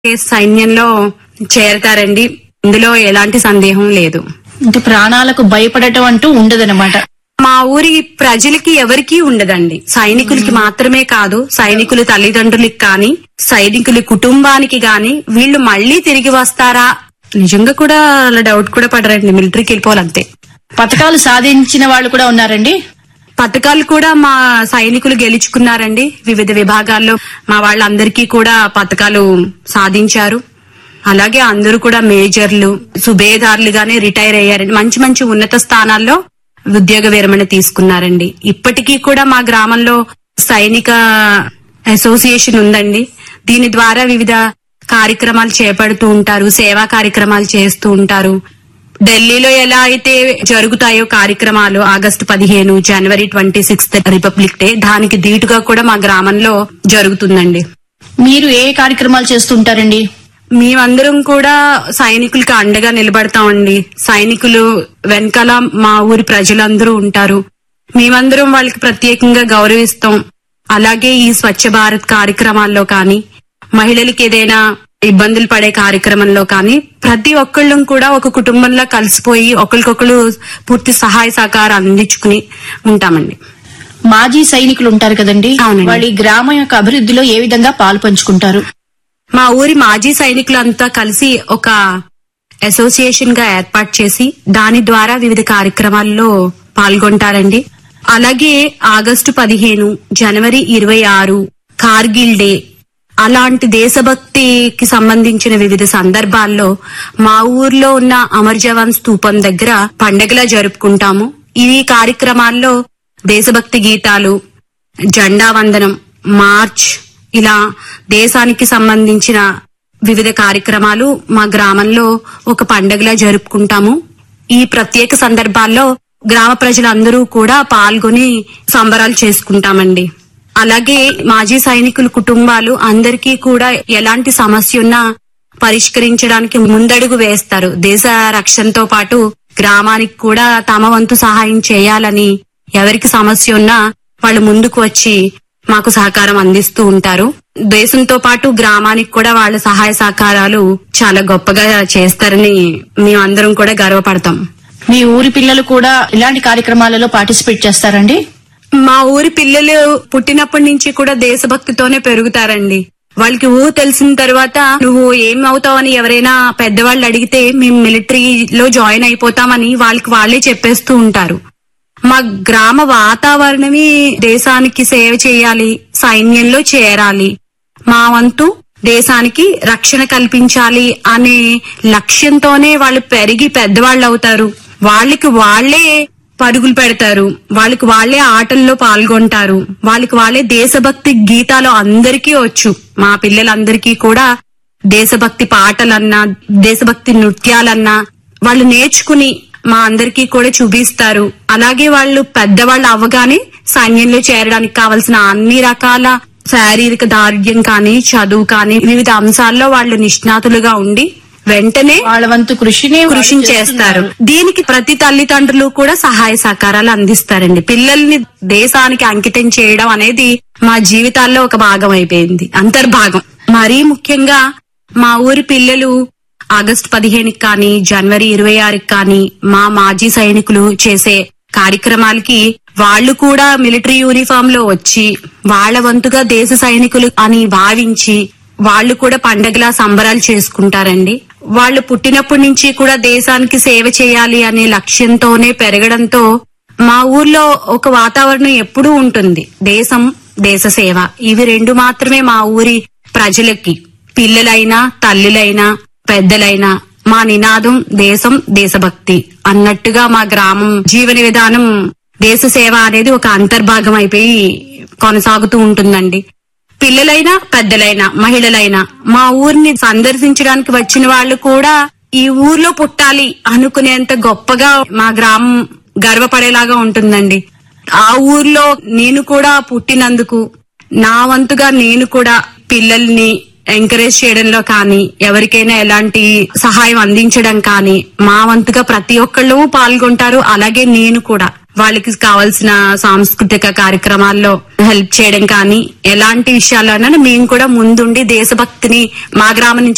సైన్యంలో చేరతారండి ఇందులో ఎలాంటి సందేహం లేదు అంటే ప్రాణాలకు భయపడటం అంటూ ఉండదన్నమాట మా ఊరి ప్రజలకి ఎవరికీ ఉండదండి సైనికులకి మాత్రమే కాదు సైనికుల తల్లిదండ్రులకి కానీ సైనికుల కుటుంబానికి గాని వీళ్ళు మళ్ళీ తిరిగి వస్తారా నిజంగా కూడా అలా డౌట్ కూడా పడరండి మిలిటరీకి వెళ్ళిపోవాలంతే పథకాలు సాధించిన వాళ్ళు కూడా ఉన్నారండి పథకాలు కూడా మా సైనికులు గెలుచుకున్నారండి వివిధ విభాగాల్లో మా వాళ్ళందరికీ కూడా పథకాలు సాధించారు అలాగే అందరూ కూడా మేజర్లు సుబేదార్లుగానే రిటైర్ అయ్యారండి మంచి మంచి ఉన్నత స్థానాల్లో ఉద్యోగ విరమణ తీసుకున్నారండి ఇప్పటికీ కూడా మా గ్రామంలో సైనిక అసోసియేషన్ ఉందండి దీని ద్వారా వివిధ కార్యక్రమాలు చేపడుతూ ఉంటారు సేవా కార్యక్రమాలు చేస్తూ ఉంటారు ఢిల్లీలో ఎలా అయితే జరుగుతాయో కార్యక్రమాలు ఆగస్టు పదిహేను జనవరి ట్వంటీ సిక్స్త్ రిపబ్లిక్ డే దానికి ధీటుగా కూడా మా గ్రామంలో జరుగుతుందండి మీరు ఏ కార్యక్రమాలు చేస్తుంటారండి మేమందరం కూడా సైనికులకి అండగా నిలబడతామండి సైనికులు వెనకాల మా ఊరి ప్రజలందరూ ఉంటారు మేమందరం వాళ్ళకి ప్రత్యేకంగా గౌరవిస్తాం అలాగే ఈ స్వచ్ఛ భారత్ కార్యక్రమాల్లో కానీ మహిళలకి ఏదైనా ఇబ్బందులు పడే కార్యక్రమంలో కానీ ప్రతి ఒక్కళ్ళం కూడా ఒక కుటుంబంలో కలిసిపోయి ఒకరికొకరు పూర్తి సహాయ సహకారం అందించుకుని ఉంటామండి మాజీ సైనికులు ఉంటారు కదండి అవునండి. వాళ్ళ ఈ గ్రామం యొక్క అభివృద్ధిలో ఏ విధంగా పాలు పంచుకుంటారు మా ఊరి మాజీ సైనికులంతా కలిసి ఒక అసోసియేషన్ గా ఏర్పాటు చేసి దాని ద్వారా వివిధ కార్యక్రమాల్లో పాల్గొంటారండి అలాగే ఆగస్టు పదిహేను జనవరి ఇరవై ఆరు కార్గిల్ డే అలాంటి దేశభక్తికి సంబంధించిన వివిధ సందర్భాల్లో మా ఊర్లో ఉన్న అమర్ జవాన్ స్తూపం దగ్గర పండగలా జరుపుకుంటాము ఈ కార్యక్రమాల్లో దేశభక్తి గీతాలు జెండా వందనం మార్చ్ ఇలా దేశానికి సంబంధించిన వివిధ కార్యక్రమాలు మా గ్రామంలో ఒక పండగలా జరుపుకుంటాము ఈ ప్రత్యేక సందర్భాల్లో గ్రామ ప్రజలందరూ కూడా పాల్గొని సంబరాలు చేసుకుంటామండి అలాగే మాజీ సైనికుల కుటుంబాలు అందరికీ కూడా ఎలాంటి సమస్య ఉన్నా పరిష్కరించడానికి ముందడుగు వేస్తారు దేశ రక్షణతో పాటు గ్రామానికి కూడా తమ వంతు సహాయం చేయాలని ఎవరికి సమస్య ఉన్నా వాళ్ళు ముందుకు వచ్చి మాకు సహకారం అందిస్తూ ఉంటారు దేశంతో పాటు గ్రామానికి కూడా వాళ్ళ సహాయ సహకారాలు చాలా గొప్పగా చేస్తారని మేమందరం కూడా గర్వపడతాం మీ ఊరి పిల్లలు కూడా ఇలాంటి కార్యక్రమాలలో పార్టిసిపేట్ చేస్తారండి మా ఊరి పిల్లలు పుట్టినప్పటి నుంచి కూడా దేశభక్తితోనే పెరుగుతారండి వాళ్ళకి ఊ తెలిసిన తర్వాత నువ్వు ఏం అవుతావని ఎవరైనా పెద్దవాళ్ళు అడిగితే మేము మిలిటరీలో జాయిన్ అయిపోతామని వాళ్ళకి వాళ్ళే చెప్పేస్తూ ఉంటారు మా గ్రామ వాతావరణమే దేశానికి సేవ చేయాలి సైన్యంలో చేరాలి మా వంతు దేశానికి రక్షణ కల్పించాలి అనే లక్ష్యంతోనే వాళ్ళు పెరిగి పెద్దవాళ్ళు అవుతారు వాళ్ళకి వాళ్ళే పరుగులు పెడతారు వాళ్ళకి వాళ్ళే ఆటల్లో పాల్గొంటారు వాళ్ళకి వాళ్ళే దేశభక్తి గీతాలు అందరికీ వచ్చు మా పిల్లలందరికీ కూడా దేశభక్తి పాటలన్నా దేశభక్తి నృత్యాలన్నా వాళ్ళు నేర్చుకుని మా అందరికీ కూడా చూపిస్తారు అలాగే వాళ్ళు పెద్దవాళ్ళు అవ్వగానే సైన్యంలో చేరడానికి కావలసిన అన్ని రకాల శారీరక దారుఢ్యం కానీ చదువు కానీ వివిధ అంశాల్లో వాళ్ళు నిష్ణాతులుగా ఉండి వెంటనే వాళ్ళ వంతు కృషిని వాళ్ళు కృషి చేస్తారు దీనికి ప్రతి తల్లిదండ్రులు కూడా సహాయ సహకారాలు అందిస్తారండి పిల్లల్ని దేశానికి అంకితం చేయడం అనేది మా జీవితాల్లో ఒక భాగం అయిపోయింది అంతర్భాగం మరీ ముఖ్యంగా మా ఊరి పిల్లలు ఆగస్టు పదిహేనుకి కానీ జనవరి ఇరవై ఆరుకి కానీ మా మాజీ సైనికులు చేసే కార్యక్రమాలకి వాళ్ళు కూడా మిలిటరీ యూనిఫామ్ లో వచ్చి వాళ్ళ వంతుగా దేశ సైనికులు అని భావించి వాళ్ళు కూడా పండగలా సంబరాలు చేసుకుంటారండి వాళ్ళు పుట్టినప్పటి నుంచి కూడా దేశానికి సేవ చేయాలి అనే లక్ష్యంతోనే పెరగడంతో మా ఊర్లో ఒక వాతావరణం ఎప్పుడూ ఉంటుంది దేశం దేశ సేవ ఇవి రెండు మాత్రమే మా ఊరి ప్రజలకి పిల్లలైనా తల్లులైనా పెద్దలైనా మా నినాదం దేశం దేశభక్తి అన్నట్టుగా మా గ్రామం జీవన విధానం దేశ సేవ అనేది ఒక అంతర్భాగం అయిపోయి కొనసాగుతూ ఉంటుందండి పిల్లలైనా పెద్దలైనా మహిళలైనా మా ఊరిని సందర్శించడానికి వచ్చిన వాళ్ళు కూడా ఈ ఊర్లో పుట్టాలి అనుకునేంత గొప్పగా మా గ్రామం గర్వపడేలాగా ఉంటుందండి ఆ ఊర్లో నేను కూడా పుట్టినందుకు నా వంతుగా నేను కూడా పిల్లల్ని ఎంకరేజ్ చేయడంలో కానీ ఎవరికైనా ఎలాంటి సహాయం అందించడం కానీ మా వంతుగా ప్రతి ఒక్కళ్ళు పాల్గొంటారు అలాగే నేను కూడా వాళ్ళకి కావాల్సిన సాంస్కృతిక కార్యక్రమాల్లో హెల్ప్ చేయడం కానీ ఎలాంటి విషయాల్లోనైనా మేము కూడా ముందుండి దేశభక్తిని మా గ్రామం నుంచి